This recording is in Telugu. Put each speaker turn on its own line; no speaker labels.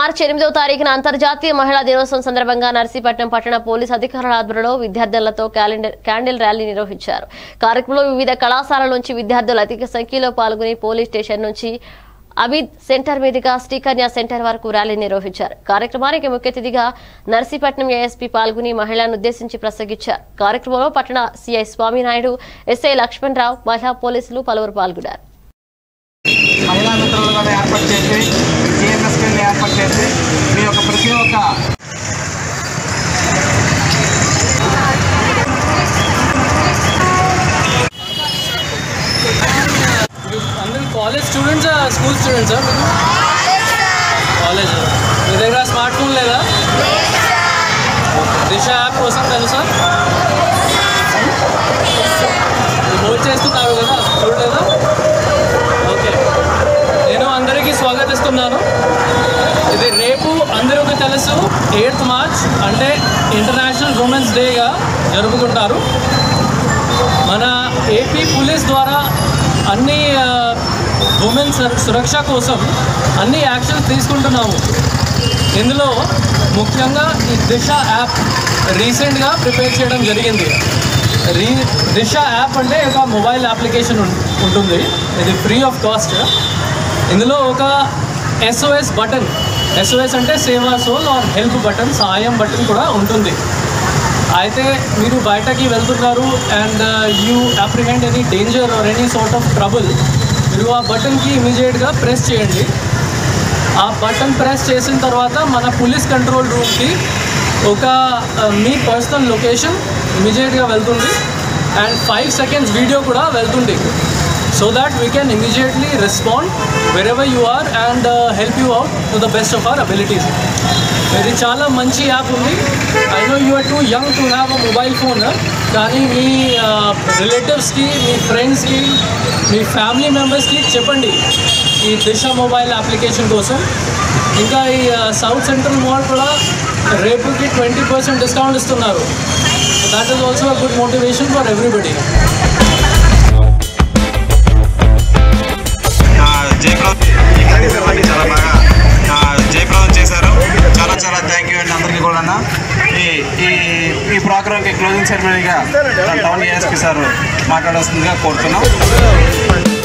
మార్చి ఎనిమిదవ తారీఖున అంతర్జాతీయ మహిళా దినోత్సవం సందర్భంగా నర్సీపట్నం పట్టణ పోలీస్ అధికారుల ఆధ్వర్యంలో విద్యార్థులతో క్యాలెండర్ క్యాండిల్ ర్యాలీ నిర్వహించారు కార్యక్రమంలో వివిధ కళాశాలల నుంచి విద్యార్థులు అధిక సంఖ్యలో పాల్గొని పోలీస్ స్టేషన్ నుంచి అబిద్ సెంటర్ మీదుగా శ్రీకన్య సెంటర్ వరకు ర్యాలీ నిర్వహించారు కార్యక్రమానికి ముఖ్య అతిథిగా నర్సీపట్నం ఏఎస్పీ పాల్గొని మహిళలను ఉద్దేశించి ప్రసంగించారు కార్యక్రమంలో పట్టణ సిఐ స్వామినాయుడు ఎస్ఐ లక్ష్మణ్ రావు మహిళా పోలీసులు పలువురు పాల్గొన్నారు
మహిళా మిత్రులు కూడా ఏర్పాటు చేసి జిఎంఎస్పీని ఏర్పాటు చేసి మీ యొక్క ప్రతి ఒక్క
అందరూ కాలేజ్ స్టూడెంట్సా స్కూల్ స్టూడెంట్సా కాలేజ్ మీ దగ్గర స్మార్ట్ ఫోన్ లేదా దిశ యాప్ కోసం తెలుసా హోల్డ్ చేస్తున్నారు కదా చూడలేదా ఓకే నేను అందరికీ స్వాగతిస్తున్నాను ఇది రేపు అందరికీ తెలుసు ఎయిత్ మార్చ్ అంటే ఇంటర్నేషనల్ ఉమెన్స్ డేగా జరుపుకుంటారు మన ఏపీ పోలీస్ ద్వారా అన్ని ఉమెన్ సురక్ష కోసం అన్ని యాక్షన్స్ తీసుకుంటున్నాము ఇందులో ముఖ్యంగా ఈ దిశ యాప్ రీసెంట్గా ప్రిపేర్ చేయడం జరిగింది రీ దిశ యాప్ అంటే ఒక మొబైల్ అప్లికేషన్ ఉం- ఉంటుంది ఇది ఫ్రీ ఆఫ్ కాస్ట్ ఇందులో ఒక ఎస్ఓఎస్ బటన్ ఎస్ఓఎస్ అంటే save soul or help button సహాయం బటన్ కూడా ఉంటుంది అయితే మీరు బయటకి వెళ్తున్నారు and you apprehend any danger or any sort of trouble మీరు ఆ బటన్కి ఇమీడియట్గా ప్రెస్ చేయండి ఆ బటన్ ప్రెస్ చేసిన తర్వాత మన పోలీస్ కంట్రోల్ రూమ్కి ఒక ఆ, మీ పర్సనల్ లొకేషన్ ఇమీడియట్గా వెళ్తుంది అండ్ ఫైవ్ సెకండ్స్ వీడియో కూడా వెళ్తుంది so that we can immediately respond wherever you are and help you out to the best of our abilities ఇది చాలా మంచి యాప్ ఉంది I know you are too young to have a mobile phone కానీ మీ రిలేటివ్స్కి మీ ఫ్రెండ్స్కి మీ ఫ్యామిలీ మెంబర్స్కి చెప్పండి ఈ దిశ మొబైల్ అప్లికేషన్ కోసం ఇంకా ఈ సౌత్ సెంట్రల్ మాల్ కూడా రేపుకి ట్వంటీ పర్సెంట్ డిస్కౌంట్ ఇస్తున్నారు that is also a good motivation for everybody
ఆ, జయప్రదం ఈ కార్యక్రమాన్ని చాలా బాగా ఆ, జయప్రదం చేశారు చాలా చాలా థ్యాంక్ యూ అండి అందరికీ కూడా
ఈ ఈ ఈ ప్రోగ్రామ్కి క్లోజింగ్ సెరమనీగా టౌన్ ఏఎస్పీ సార్ మాట్లాడాల్సిందిగా కోరుతున్నాం